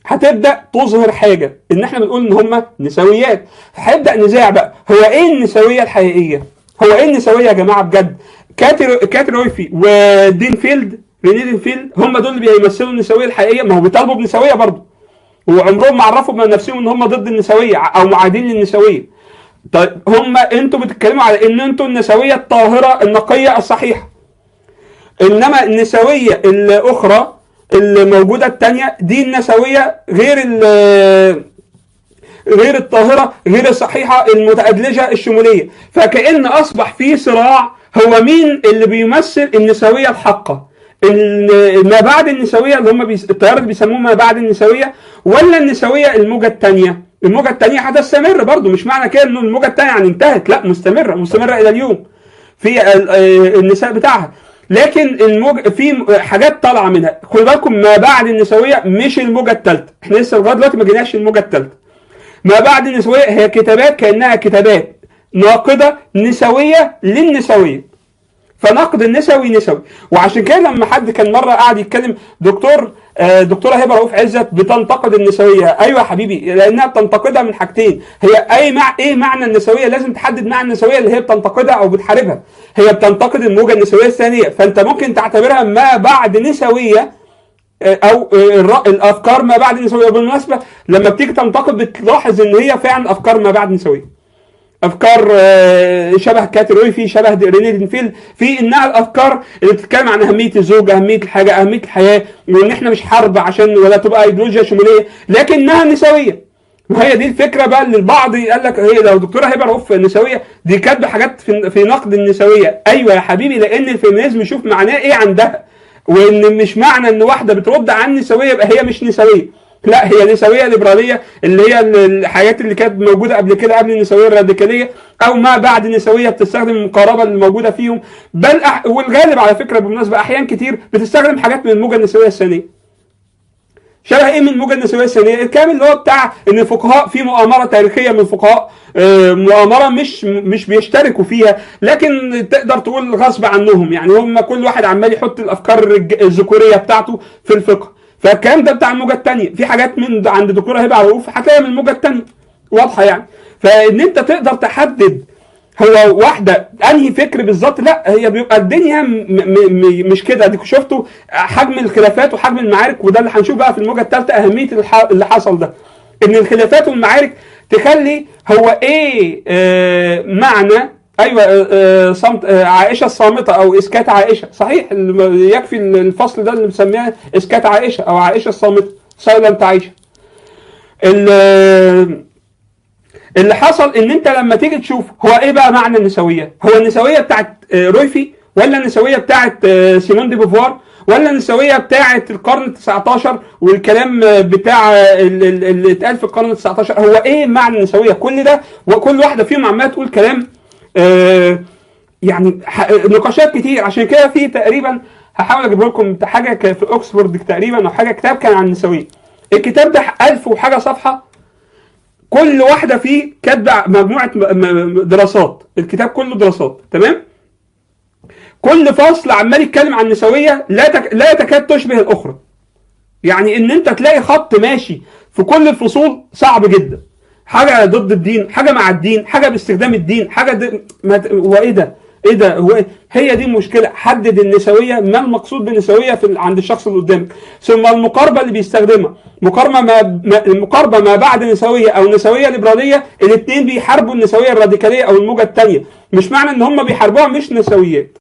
هتبدا تظهر حاجه ان احنا بنقول ان هم نسويات هيبدا نزاع بقى هو ايه النسويه الحقيقيه هو ايه النسويه يا جماعه بجد كاتر كاتر رويفي ودين فيلد ريني دين فيلد هم دول اللي بيمثلوا النسويه الحقيقيه ما هو بيطالبوا بنسويه برضه وعمرهم ما عرفوا من نفسهم ان هم ضد النسويه او معادين للنسويه طيب هم انتوا بتتكلموا على ان انتوا النسويه الطاهره النقيه الصحيحه انما النسويه الاخرى الموجوده الثانيه دي النسويه غير ال- غير الطاهره غير الصحيحه المتأدلجه الشموليه فكأن اصبح في صراع هو مين اللي بيمثل النسويه الحقه ال- ما بعد النسويه اللي هم بيس... التيار اللي بيسموه ما بعد النسويه ولا النسويه الموجه الثانيه الموجه الثانيه هتستمر برضو مش معنى كده انه الموجه الثانيه يعني انتهت لا مستمره مستمره الى اليوم في ال- آه، النساء بتاعها لكن الموج في حاجات طالعه منها خدوا بالكم ما بعد النسويه مش الموجه الثالثه احنا لسه لغايه دلوقتي ما جيناش الموجه الثالثه ما بعد النسويه هي كتابات كانها كتابات ناقده نسويه للنسويه فنقد النسوي نسوي وعشان كده لما حد كان مره قاعد يتكلم دكتور آه، دكتوره هبه رؤوف عزت بتنتقد النسويه ايوه يا حبيبي لانها بتنتقدها من حاجتين هي اي مع ايه معنى النسويه لازم تحدد معنى النسويه اللي هي بتنتقدها او بتحاربها هي بتنتقد الموجه النسويه الثانيه فانت ممكن تعتبرها ما بعد نسويه آه، او آه، الر- الافكار ما بعد النسويه بالمناسبه لما بتيجي تنتقد بتلاحظ ان هي فعلا افكار ما بعد نسويه افكار آه، شبه كاتروي في شبه ريني دينفيلد في انها الافكار اللي بتتكلم عن اهميه الزوج اهميه الحاجه اهميه الحياه وان احنا مش حرب عشان ولا تبقى ايديولوجيا شموليه لكنها نسويه وهي دي الفكره بقى اللي البعض قال لك هي لو دكتوره هبه رؤوف نسويه دي كاتبه حاجات في, في نقد النسويه ايوه يا حبيبي لان الفيمينيزم يشوف معناه ايه عندها وان مش معنى ان واحده بترد عن النسويه يبقى هي مش نسويه لا هي نسويه ليبراليه اللي هي ال- الحاجات اللي كانت موجوده قبل كده قبل النسويه الراديكاليه او ما بعد النسويه بتستخدم المقاربه اللي موجوده فيهم بل أح... والغالب على فكره بالمناسبه احيان كتير بتستخدم حاجات من الموجه النسويه الثانيه شبه ايه من الموجه النسويه الثانيه؟ الكلام اللي هو بتاع ان الفقهاء في مؤامره تاريخيه من الفقهاء آه، مؤامره مش مش بيشتركوا فيها لكن تقدر تقول غصب عنهم يعني هم كل واحد عمال يحط الافكار الرج- الذكوريه بتاعته في الفقه فالكلام ده بتاع الموجه الثانيه في حاجات من عند دكتوره هبه عروف هتلاقيها من الموجه الثانيه واضحه يعني فان انت تقدر تحدد هو واحده انهي فكر بالظبط لا هي بيبقى الدنيا م م م مش كده اديكوا شفتوا حجم الخلافات وحجم المعارك وده اللي هنشوف بقى في الموجه الثالثه اهميه الح- اللي حصل ده ان الخلافات والمعارك تخلي هو ايه آه معنى ايوه آه آه، صمت آه عائشه الصامته او اسكات عائشه صحيح الم- يكفي الفصل ده اللي بنسميه اسكات عائشه او عائشه الصامته سايلنت عائشه ال- اللي حصل ان انت لما تيجي تشوف هو ايه بقى معنى النسويه؟ هو النسويه بتاعت آه، رويفي ولا النسويه بتاعت آه، سيمون دي بوفوار ولا النسويه بتاعت القرن ال 19 والكلام آه، بتاع آه، ال- ال- اللي اتقال في القرن ال 19 هو ايه معنى النسويه؟ كل ده وكل واحده فيهم عماله تقول كلام آه، يعني ح- نقاشات كتير عشان كده في تقريبا هحاول اجيب لكم حاجه ك- في اوكسفورد تقريبا او حاجه كتاب كان عن النسويه الكتاب ده 1000 وحاجه صفحه كل واحده فيه كاتبه مجموعه م- م- دراسات الكتاب كله دراسات تمام كل فصل عمال يتكلم عن النسويه لا تك... لا تكاد تشبه الاخرى يعني ان انت تلاقي خط ماشي في كل الفصول صعب جدا حاجه ضد الدين حاجه مع الدين حاجه باستخدام الدين حاجه د... ما... ت- هو ايه ده ايه ده هو إيه؟ هي دي المشكله حدد النسويه ما المقصود بالنسويه في ال- عند الشخص اللي قدامك ثم المقاربه اللي بيستخدمها مقاربه ما, ما المقاربه ما بعد نسويه او نسويه ليبراليه الاثنين بيحاربوا النسويه الراديكاليه او الموجه الثانيه مش معنى ان هم بيحاربوها مش نسويات